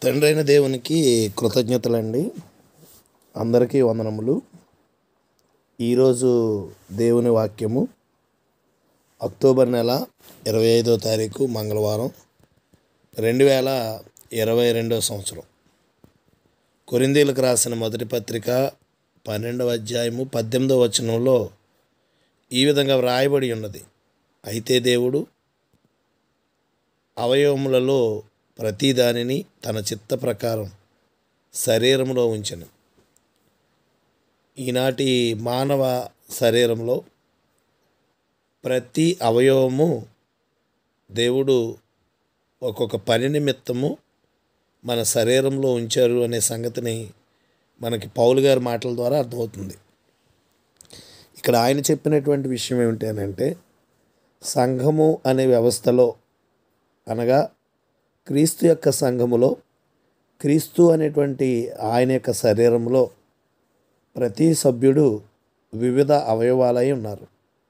తండ్రి అయిన దేవునికి కృతజ్ఞతలండి అందరికీ వందనములు ఈరోజు దేవుని వాక్యము అక్టోబర్ నెల ఇరవై ఐదో తారీఖు మంగళవారం రెండు వేల ఇరవై రెండవ సంవత్సరం కొరిందీలకు రాసిన మొదటి పత్రిక పన్నెండవ అధ్యాయము పద్దెనిమిదవ వచనంలో ఈ విధంగా వ్రాయబడి ఉన్నది అయితే దేవుడు అవయవములలో ప్రతి దానిని తన చిత్త ప్రకారం శరీరంలో ఉంచను ఈనాటి మానవ శరీరంలో ప్రతి అవయవము దేవుడు ఒక్కొక్క పని నిమిత్తము మన శరీరంలో ఉంచారు అనే సంగతిని మనకి పౌలు గారి మాటల ద్వారా అర్థమవుతుంది ఇక్కడ ఆయన చెప్పినటువంటి విషయం ఏమిటంటే సంఘము అనే వ్యవస్థలో అనగా క్రీస్తు యొక్క సంఘములో క్రీస్తు అనేటువంటి ఆయన యొక్క శరీరంలో ప్రతి సభ్యుడు వివిధ అవయవాలై ఉన్నారు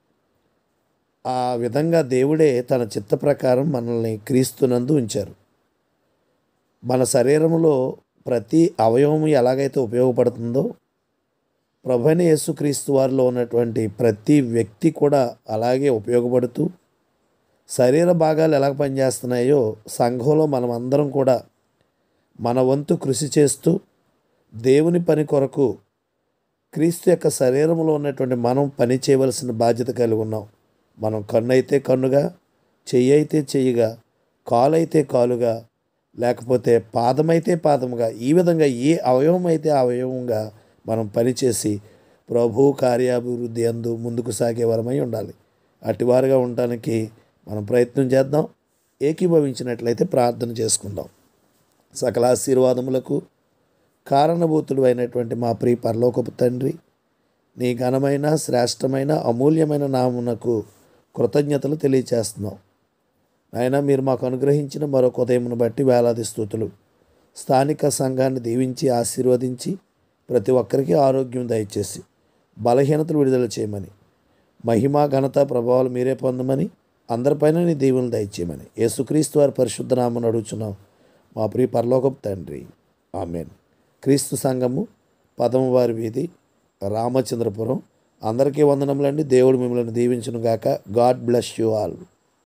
ఆ విధంగా దేవుడే తన చిత్త ప్రకారం మనల్ని క్రీస్తునందు ఉంచారు మన శరీరంలో ప్రతి అవయవము ఎలాగైతే ఉపయోగపడుతుందో ప్రభుని యేసుక్రీస్తు వారిలో ఉన్నటువంటి ప్రతి వ్యక్తి కూడా అలాగే ఉపయోగపడుతూ శరీర భాగాలు ఎలా పనిచేస్తున్నాయో సంఘంలో మనం అందరం కూడా మన వంతు కృషి చేస్తూ దేవుని పని కొరకు క్రీస్తు యొక్క శరీరంలో ఉన్నటువంటి మనం పని చేయవలసిన బాధ్యత కలిగి ఉన్నాం మనం కన్ను అయితే కన్నుగా చెయ్యి అయితే చెయ్యిగా కాలు అయితే కాలుగా లేకపోతే పాదమైతే పాదముగా ఈ విధంగా ఏ అవయవం అయితే అవయవంగా మనం పనిచేసి ప్రభు కార్యాభివృద్ధి అందు ముందుకు సాగే వరమై ఉండాలి అటివారుగా ఉండటానికి మనం ప్రయత్నం చేద్దాం ఏకీభవించినట్లయితే ప్రార్థన చేసుకుందాం సకల ఆశీర్వాదములకు కారణభూతుడు అయినటువంటి మా ప్రియ పరలోకపు తండ్రి నీ ఘనమైన శ్రేష్టమైన అమూల్యమైన నామునకు కృతజ్ఞతలు తెలియచేస్తున్నాం నాయన మీరు మాకు అనుగ్రహించిన మరొక ఉదయమును బట్టి వేలాది స్థుతులు స్థానిక సంఘాన్ని దీవించి ఆశీర్వదించి ప్రతి ఒక్కరికి ఆరోగ్యం దయచేసి బలహీనతలు విడుదల చేయమని మహిమ ఘనత ప్రభావాలు మీరే పొందమని అందరిపైన నీ దీవులు దయచేయమని యేసుక్రీస్తు వారి పరిశుద్ధ నామను అడుగుచున్నాం మా ప్రియ పరలోకపు తండ్రి ఆమెన్ క్రీస్తు సంఘము పదము వారి వీధి రామచంద్రపురం అందరికీ వందనములండి దేవుడు మిమ్మల్ని దీవించును గాక గాడ్ బ్లెస్ యూ ఆల్